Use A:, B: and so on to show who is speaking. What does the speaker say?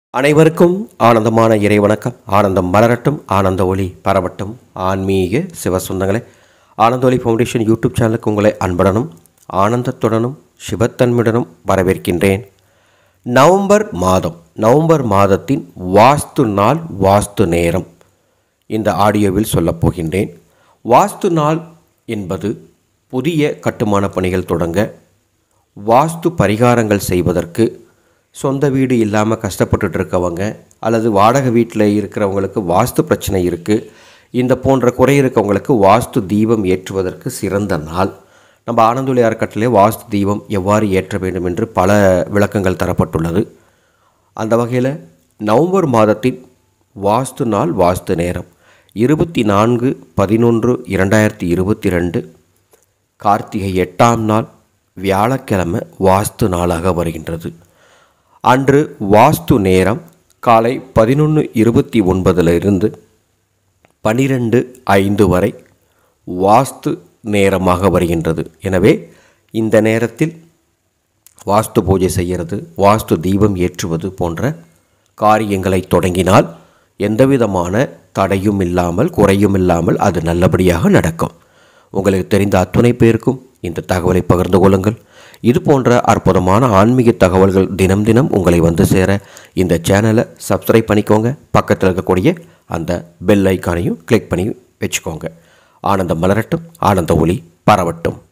A: அனைவருக்கும் ஆனந்தமான இறை வணக்கம் ஆனந்தம் மலரட்டும் ஆனந்த ஒளி பரவட்டும் ஆன்மீக சிவ சொந்தங்களே ஆனந்த ஒளி ஃபவுண்டேஷன் யூடியூப் சேனலுக்கு உங்களை அன்புடனும் ஆனந்தத்துடனும் சிவத்தன்மையுடனும் வரவேற்கின்றேன் நவம்பர் மாதம் நவம்பர் மாதத்தின் வாஸ்து நாள் வாஸ்து நேரம் இந்த ஆடியோவில் சொல்லப் போகின்றேன் வாஸ்து நாள் என்பது புதிய கட்டுமான பணிகள் தொடங்க வாஸ்து பரிகாரங்கள் செய்வதற்கு சொந்த வீடு இல்லாமல் கஷ்டப்பட்டுட்டு இருக்கவங்க அல்லது வாடகை வீட்டில் இருக்கிறவங்களுக்கு வாஸ்து பிரச்சனை இருக்குது இந்த போன்ற குறை இருக்கவங்களுக்கு வாஸ்து தீபம் ஏற்றுவதற்கு சிறந்த நாள் நம்ம ஆனந்தொலி அறக்கட்டளை வாஸ்து தீபம் எவ்வாறு ஏற்ற வேண்டும் என்று பல விளக்கங்கள் தரப்பட்டுள்ளது அந்த வகையில் நவம்பர் மாதத்தின் வாஸ்து நாள் வாஸ்து நேரம் இருபத்தி நான்கு பதினொன்று இரண்டாயிரத்தி இருபத்தி ரெண்டு கார்த்திகை எட்டாம் நாள் வியாழக்கிழமை வாஸ்து நாளாக வருகின்றது அன்று வாஸ்து நேரம் காலை பதினொன்று இருபத்தி ஒன்பதிலிருந்து பனிரெண்டு ஐந்து வரை வாஸ்து நேரமாக வருகின்றது எனவே இந்த நேரத்தில் வாஸ்து பூஜை செய்கிறது வாஸ்து தீபம் ஏற்றுவது போன்ற காரியங்களை தொடங்கினால் எந்தவிதமான தடையும் இல்லாமல் குறையும் இல்லாமல் அது நல்லபடியாக நடக்கும் உங்களுக்கு தெரிந்த அத்துணை பேருக்கும் இந்த தகவலை பகிர்ந்து கொள்ளுங்கள் இது போன்ற அற்புதமான ஆன்மீக தகவல்கள் தினம் தினம் உங்களை வந்து சேர இந்த சேனலை சப்ஸ்கிரைப் பண்ணிக்கோங்க பக்கத்தில் இருக்கக்கூடிய அந்த பெல் ஐக்கானையும் கிளிக் பண்ணி வச்சுக்கோங்க ஆனந்தம் மலரட்டும் ஆனந்த ஒளி பரவட்டும்